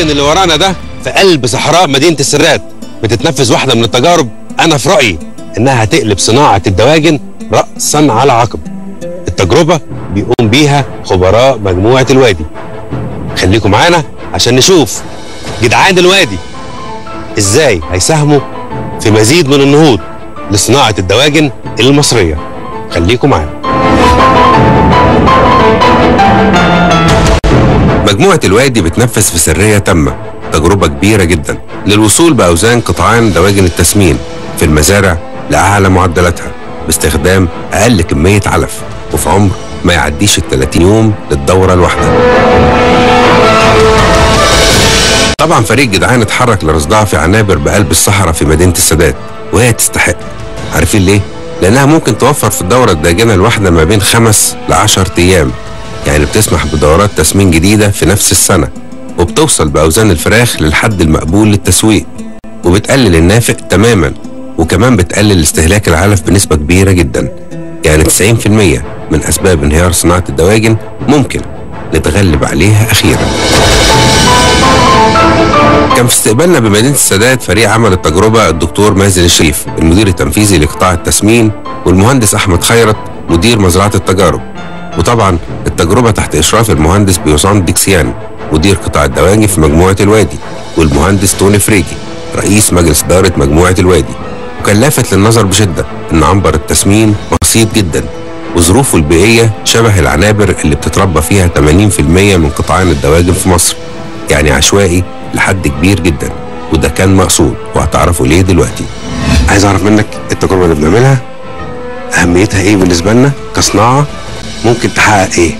المكان اللي ورانا ده في قلب صحراء مدينة السرات بتتنفذ واحدة من التجارب أنا في رأيي إنها هتقلب صناعة الدواجن رأسا على عقب التجربة بيقوم بيها خبراء مجموعة الوادي خليكم معانا عشان نشوف جدعان الوادي ازاي هيساهموا في مزيد من النهوض لصناعة الدواجن المصرية خليكم معانا مجموعة الوادي بتنفذ في سرية تامة تجربة كبيرة جدا للوصول بأوزان قطعان دواجن التسمين في المزارع لأعلى معدلاتها باستخدام أقل كمية علف وفي عمر ما يعديش ال 30 يوم للدورة الواحدة طبعا فريق جدعان اتحرك لرصدها في عنابر بقلب الصحراء في مدينة السادات وهي تستحق عارفين ليه؟ لأنها ممكن توفر في الدورة الداجنة الواحدة ما بين خمس لعشر أيام يعني بتسمح بدورات تسمين جديدة في نفس السنة وبتوصل بأوزان الفراخ للحد المقبول للتسويق وبتقلل النافق تماما وكمان بتقلل استهلاك العلف بنسبة كبيرة جدا يعني 90% من أسباب انهيار صناعة الدواجن ممكن نتغلب عليها أخيرا كان في استقبالنا بمدينة السادات فريق عمل التجربة الدكتور مازن الشريف المدير التنفيذي لقطاع التسمين والمهندس أحمد خيرت مدير مزرعة التجارب وطبعا التجربة تحت إشراف المهندس بيوسان ديكسيان مدير قطاع الدواجن في مجموعة الوادي والمهندس توني فريجي رئيس مجلس إدارة مجموعة الوادي وكان لافت للنظر بشدة إن عنبر التسمين بسيط جدا وظروفه البيئية شبه العنابر اللي بتتربى فيها 80% من قطعان الدواجن في مصر يعني عشوائي لحد كبير جدا وده كان مقصود وهتعرفوا ليه دلوقتي عايز اعرف منك التجربه اللي بنعملها اهميتها ايه بالنسبه لنا كصناعه ممكن تحقق ايه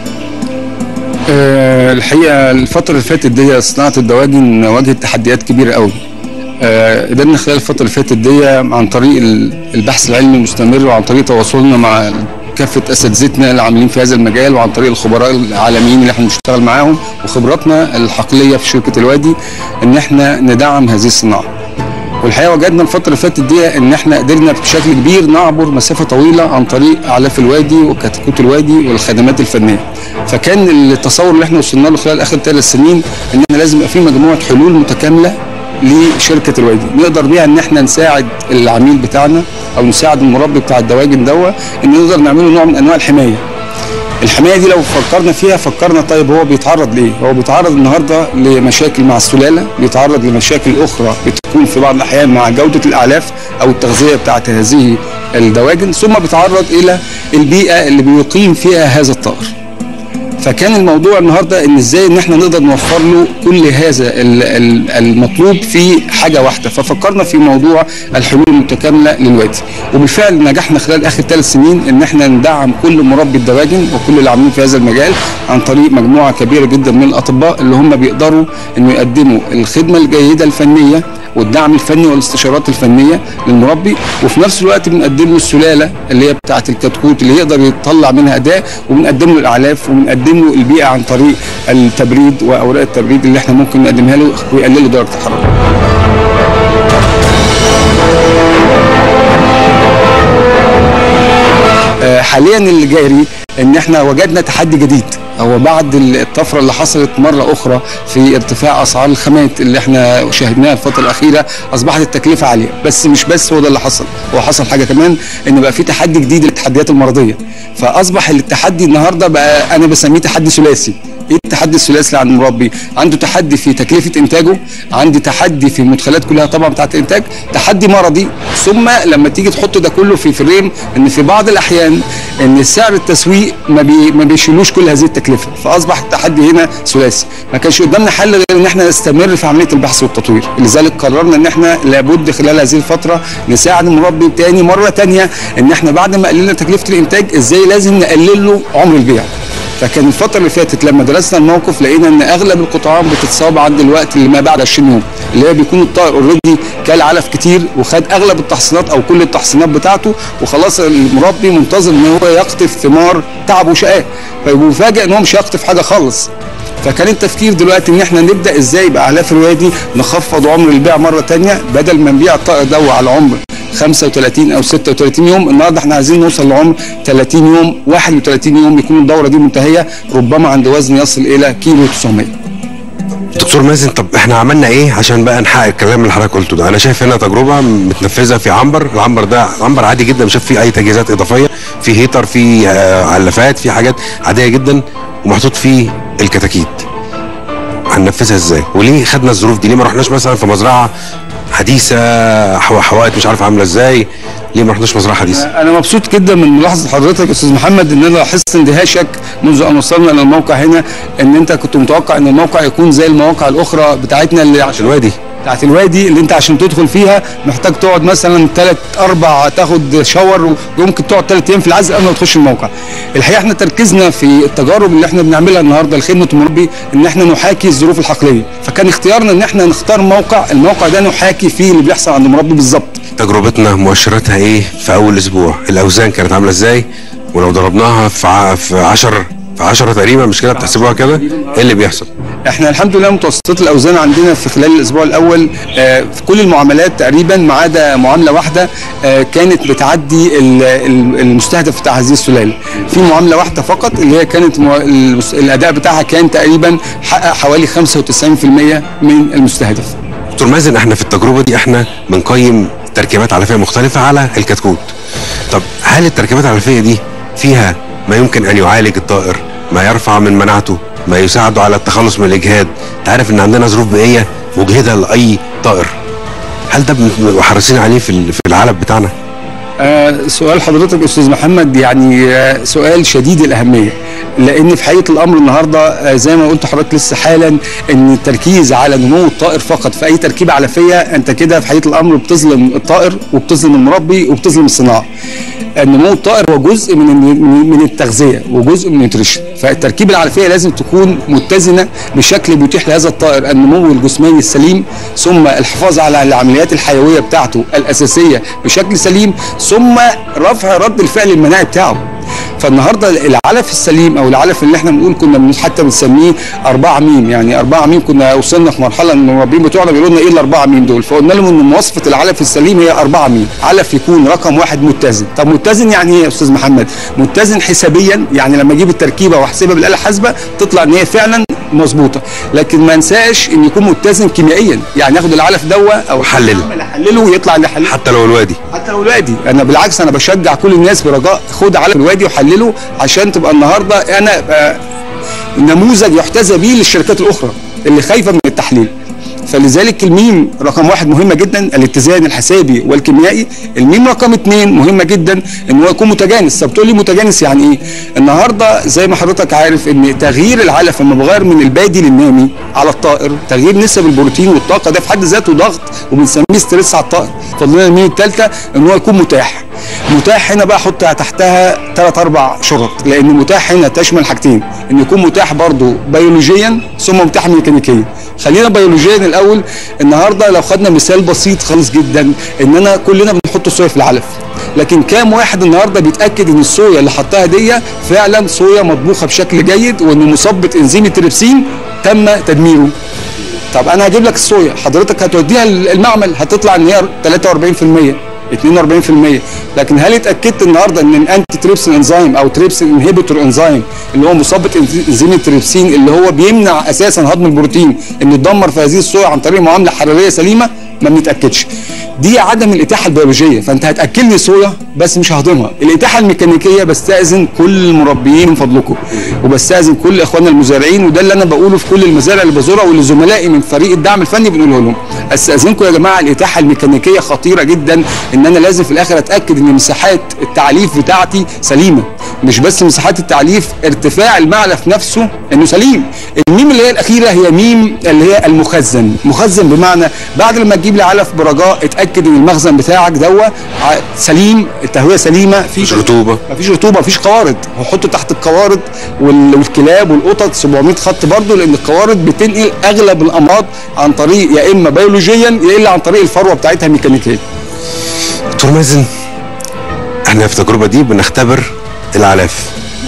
آه، الحقيقه الفتره اللي فاتت دي صناعه الدواجن واجهت تحديات كبيره قوي آه، قدرنا خلال الفتره اللي فاتت دي عن طريق ال- البحث العلمي المستمر وعن طريق تواصلنا مع كافه اساتذتنا اللي عاملين في هذا المجال وعن طريق الخبراء العالميين اللي احنا بنشتغل معاهم وخبراتنا الحقليه في شركه الوادي ان احنا ندعم هذه الصناعه. والحقيقه وجدنا الفتره اللي فاتت دي ان احنا قدرنا بشكل كبير نعبر مسافه طويله عن طريق اعلاف الوادي وكتكوت الوادي والخدمات الفنيه. فكان التصور اللي احنا وصلنا له خلال اخر ثلاث سنين ان احنا لازم يبقى في مجموعه حلول متكامله لشركه الوادي نقدر بيها ان احنا نساعد العميل بتاعنا او نساعد المربي بتاع الدواجن دوا ان نقدر نعمل له نوع من انواع الحمايه الحمايه دي لو فكرنا فيها فكرنا طيب هو بيتعرض ليه؟ هو بيتعرض النهارده لمشاكل مع السلاله، بيتعرض لمشاكل اخرى بتكون في بعض الاحيان مع جوده الاعلاف او التغذيه بتاعت هذه الدواجن، ثم بيتعرض الى البيئه اللي بيقيم فيها هذا الطائر. فكان الموضوع النهارده ان ازاي ان احنا نقدر نوفر له كل هذا ال- ال- المطلوب في حاجه واحده ففكرنا في موضوع الحلول المتكامله للوادي وبالفعل نجحنا خلال اخر ثلاث سنين ان احنا ندعم كل مربي الدواجن وكل اللي عاملين في هذا المجال عن طريق مجموعه كبيره جدا من الاطباء اللي هم بيقدروا انه يقدموا الخدمه الجيده الفنيه والدعم الفني والاستشارات الفنيه للمربي وفي نفس الوقت بنقدم له السلاله اللي هي بتاعه الكتكوت اللي يقدر يطلع منها اداء وبنقدم له الاعلاف وبنقدم له البيئه عن طريق التبريد واوراق التبريد اللي احنا ممكن نقدمها له ويقللوا درجه الحراره. آه، حاليا اللي جاري ان احنا وجدنا تحدي جديد هو بعد الطفره اللي حصلت مره اخرى في ارتفاع اسعار الخامات اللي احنا شاهدناها الفتره الاخيره اصبحت التكلفه عاليه بس مش بس هو ده اللي حصل هو حصل حاجه كمان ان بقى في تحدي جديد للتحديات المرضيه فاصبح التحدي النهارده بقى انا بسميه تحدي ثلاثي ايه التحدي الثلاثي عند المربي؟ عنده تحدي في تكلفه انتاجه، عندي تحدي في المدخلات كلها طبعا بتاعت الانتاج، تحدي مرضي، ثم لما تيجي تحط ده كله في فريم ان في بعض الاحيان ان سعر التسويق ما بي ما بيشيلوش كل هذه التكلفه، فاصبح التحدي هنا ثلاثي، ما كانش قدامنا حل غير ان احنا نستمر في عمليه البحث والتطوير، لذلك قررنا ان احنا لابد خلال هذه الفتره نساعد المربي تاني مره تانيه ان احنا بعد ما قللنا تكلفه الانتاج ازاي لازم نقلل له عمر البيع. فكان الفترة اللي فاتت لما درسنا الموقف لقينا ان اغلب القطعان بتتصاب عند الوقت اللي ما بعد 20 يوم اللي هي بيكون الطائر اوريدي كل علف كتير وخد اغلب التحصينات او كل التحصينات بتاعته وخلاص المربي منتظر ان هو يقطف ثمار تعب وشقاء فبيفاجئ ان هو مش هيقطف حاجة خالص فكان التفكير دلوقتي ان احنا نبدا ازاي باعلاف الوادي نخفض عمر البيع مره تانية بدل ما نبيع الطائر ده على عمر 35 او 36 يوم النهارده احنا عايزين نوصل لعمر 30 يوم 31 يوم يكون الدوره دي منتهيه ربما عند وزن يصل الى كيلو 900 دكتور مازن طب احنا عملنا ايه عشان بقى نحقق الكلام اللي حضرتك قلته ده انا شايف هنا تجربه متنفذه في عنبر العنبر ده عنبر عادي جدا مش شايف فيه اي تجهيزات اضافيه في هيتر في آه، علافات في حاجات عاديه جدا ومحطوط فيه الكتاكيت هننفذها ازاي وليه خدنا الظروف دي ليه ما رحناش مثلا في مزرعه حديثه حو- حوائط مش عارف عامله ازاي ليه ما رحناش مزرعه حديثه انا مبسوط جدا من ملاحظه حضرتك يا استاذ محمد ان انا لاحظت اندهاشك منذ ان وصلنا الى الموقع هنا ان انت كنت متوقع ان الموقع يكون زي المواقع الاخرى بتاعتنا اللي عشان الوادي بتاعت الوادي اللي انت عشان تدخل فيها محتاج تقعد مثلا ثلاث اربع تاخد شاور وممكن تقعد ثلاث ايام في العزل قبل ما تخش الموقع. الحقيقه احنا تركيزنا في التجارب اللي احنا بنعملها النهارده لخدمه المربي ان احنا نحاكي الظروف الحقليه، فكان اختيارنا ان احنا نختار موقع الموقع ده نحاكي فيه اللي بيحصل عند المربي بالظبط. تجربتنا مؤشراتها ايه في اول اسبوع الاوزان كانت عامله ازاي ولو ضربناها في ع- في 10 في 10 تقريبا مش كده بتحسبوها كده ايه اللي بيحصل احنا الحمد لله متوسطات الاوزان عندنا في خلال الاسبوع الاول آه، في كل المعاملات تقريبا ما عدا معامله واحده آه، كانت بتعدي ال- ال- المستهدف بتاع هذه السلاله في معامله واحده فقط اللي هي كانت مع- المس- الاداء بتاعها كان تقريبا حقق حوالي 95% من المستهدف دكتور مازن احنا في التجربه دي احنا بنقيم تركيبات علفيه مختلفه على الكتكوت طب هل التركيبات العلفيه دي فيها ما يمكن ان يعالج الطائر ما يرفع من مناعته ما يساعده على التخلص من الاجهاد انت عارف ان عندنا ظروف بيئيه مجهده لاي طائر هل ده بنبقى حريصين عليه في ال- في العلب بتاعنا آه، سؤال حضرتك يا استاذ محمد يعني آه، سؤال شديد الاهميه لان في حقيقه الامر النهارده آه، زي ما قلت حضرتك لسه حالا ان التركيز على نمو الطائر فقط في اي تركيبه علفيه انت كده في حقيقه الامر بتظلم الطائر وبتظلم المربي وبتظلم الصناعه نمو الطائر هو جزء من من من التغذيه وجزء من النيوتريشن فالتركيبه العلفيه لازم تكون متزنه بشكل بيتيح لهذا الطائر النمو الجسماني السليم ثم الحفاظ على العمليات الحيويه بتاعته الاساسيه بشكل سليم ثم رفع رد الفعل المناعي بتاعه فالنهارده العلف السليم او العلف اللي احنا بنقول كنا بن- حتى بنسميه أربعة ميم يعني أربعة ميم كنا وصلنا في مرحله ان المربين بتوعنا بيقولوا لنا ايه الأربعة ميم دول فقلنا لهم ان مواصفه العلف السليم هي أربعة ميم علف يكون رقم واحد متزن طب متزن يعني ايه يا استاذ محمد متزن حسابيا يعني لما اجيب التركيبه واحسبها بالاله الحاسبه تطلع ان هي فعلا مظبوطه لكن ما انساش ان يكون متزن كيميائيا يعني اخد العلف دوا او حلله. احلله ويطلع اللي حلله حتى لو الوادي حتى لو الوادي انا بالعكس انا بشجع كل الناس برجاء خد على الوادي وحلله عشان تبقى النهارده انا أبقى نموذج يحتذى به للشركات الاخرى اللي خايفه من التحليل فلذلك الميم رقم واحد مهمة جدا الاتزان الحسابي والكيميائي الميم رقم اتنين مهمة جدا ان هو يكون متجانس طب تقول لي متجانس يعني ايه النهاردة زي ما حضرتك عارف ان تغيير العلف لما بغير من البادي للنامي على الطائر تغيير نسب البروتين والطاقة ده في حد ذاته ضغط وبنسميه ستريس على الطائر فضلنا الميم الثالثة ان هو يكون متاح متاح هنا بقى احط تحتها ثلاث اربع شرط لان متاح هنا تشمل حاجتين ان يكون متاح برضو بيولوجيا ثم متاح ميكانيكيا خلينا بيولوجيا الاول النهارده لو خدنا مثال بسيط خالص جدا اننا كلنا بنحط صويا في العلف لكن كام واحد النهارده بيتاكد ان الصويا اللي حطها دي فعلا صويا مطبوخه بشكل جيد وان مثبط انزيم التريبسين تم تدميره طب انا هجيب لك الصويا حضرتك هتوديها المعمل هتطلع ان هي 43% 42% لكن هل اتاكدت النهارده ان الانتي تريبسين انزيم او تريبسين انهبيتور انزيم اللي هو مثبط إنز- انزيم التريبسين اللي هو بيمنع اساسا هضم البروتين انه يتدمر في هذه الصويا عن طريق معامله حراريه سليمه ما بنتاكدش دي عدم الاتاحه البيولوجيه فانت هتاكل لي صويا بس مش ههضمها الاتاحه الميكانيكيه بستاذن كل المربيين من فضلكم وبستاذن كل اخواننا المزارعين وده اللي انا بقوله في كل المزارع اللي بزورها واللي زملائي من فريق الدعم الفني بنقوله لهم استاذنكم يا جماعه الاتاحه الميكانيكيه خطيره جدا ان انا لازم في الاخر اتاكد ان مساحات التعليف بتاعتي سليمه مش بس مساحات التعليف ارتفاع المعلف نفسه انه سليم الميم اللي هي الاخيره هي ميم اللي هي المخزن مخزن بمعنى بعد لما تجيب لي علف برجاء اتاكد ان المخزن بتاعك دوا ع- سليم التهويه سليمه في مش رطوبه مفيش رطوبه مفيش قوارض هحطه تحت القوارض وال- والكلاب والقطط 700 خط برضه لان القوارض بتنقل اغلب الامراض عن طريق يا اما بيولوجيا يا الا عن طريق الفروه بتاعتها ميكانيكيا دكتور مازن احنا في التجربه دي بنختبر العلاف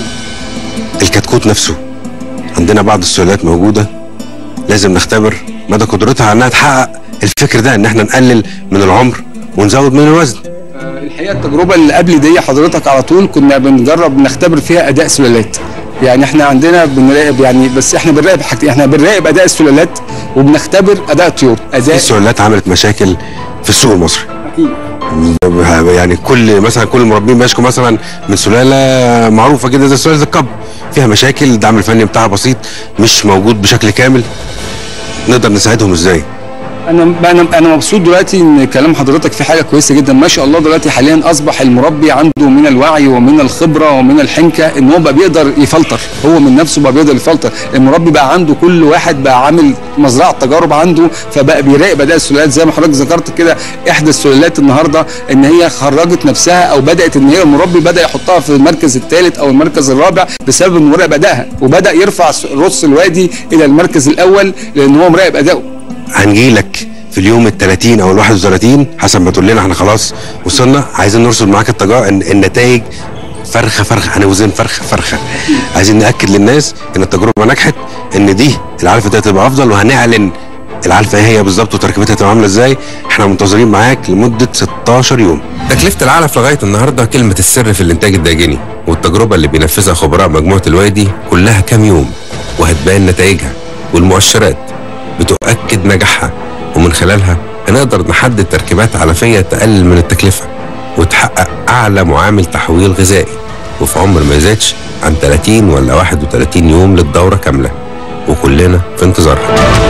الكتكوت نفسه عندنا بعض السؤالات موجوده لازم نختبر مدى قدرتها على انها تحقق الفكر ده ان احنا نقلل من العمر ونزود من الوزن الحقيقه التجربه اللي قبل دي حضرتك على طول كنا بنجرب نختبر فيها اداء سلالات يعني احنا عندنا بنراقب يعني بس احنا بنراقب حاجتين احنا بنراقب اداء السلالات وبنختبر اداء الطيور في اداء سلالات عملت مشاكل في السوق المصري أكيد. يعني كل مثلا كل المربين بيشكوا مثلا من سلاله معروفه جدا زي سلاله القب فيها مشاكل الدعم الفني بتاعها بسيط مش موجود بشكل كامل نقدر نساعدهم ازاي انا انا انا مبسوط دلوقتي ان كلام حضرتك في حاجه كويسه جدا ما شاء الله دلوقتي حاليا اصبح المربي عنده من الوعي ومن الخبره ومن الحنكه ان هو بقى بيقدر يفلتر هو من نفسه بقى بيقدر يفلتر المربي بقى عنده كل واحد بقى عامل مزرعه تجارب عنده فبقى بيراقب اداء السلالات زي ما حضرتك ذكرت كده احدى السلالات النهارده ان هي خرجت نفسها او بدات ان هي المربي بدا يحطها في المركز الثالث او المركز الرابع بسبب انه مراقب ادائها وبدا يرفع رص الوادي الى المركز الاول لان هو مراقب اداؤه هنجيلك في اليوم ال 30 او ال 31 حسب ما تقول لنا احنا خلاص وصلنا عايزين نرصد معاك التجارب النتائج فرخه فرخه هنوزن فرخه فرخه عايزين ناكد للناس ان التجربه نجحت ان دي العلفه دي هتبقى افضل وهنعلن العلفه ايه هي بالظبط وتركيبتها هتبقى عامله ازاي احنا منتظرين معاك لمده 16 يوم تكلفه العلف لغايه النهارده كلمه السر في الانتاج الداجني والتجربه اللي بينفذها خبراء مجموعه الوادي كلها كام يوم وهتبان نتائجها والمؤشرات بتؤكد نجاحها ومن خلالها هنقدر نحدد تركيبات علفيه تقلل من التكلفه وتحقق اعلى معامل تحويل غذائي وفي عمر ما يزيدش عن 30 ولا 31 يوم للدوره كامله وكلنا في انتظارها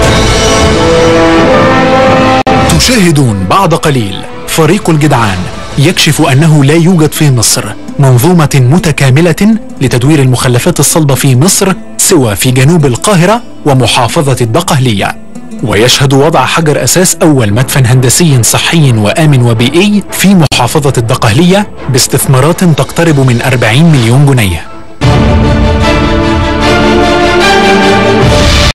تشاهدون بعد قليل فريق الجدعان يكشف أنه لا يوجد في مصر منظومة متكاملة لتدوير المخلفات الصلبة في مصر سوى في جنوب القاهرة ومحافظة الدقهلية ويشهد وضع حجر أساس أول مدفن هندسي صحي وآمن وبيئي في محافظة الدقهلية باستثمارات تقترب من 40 مليون جنيه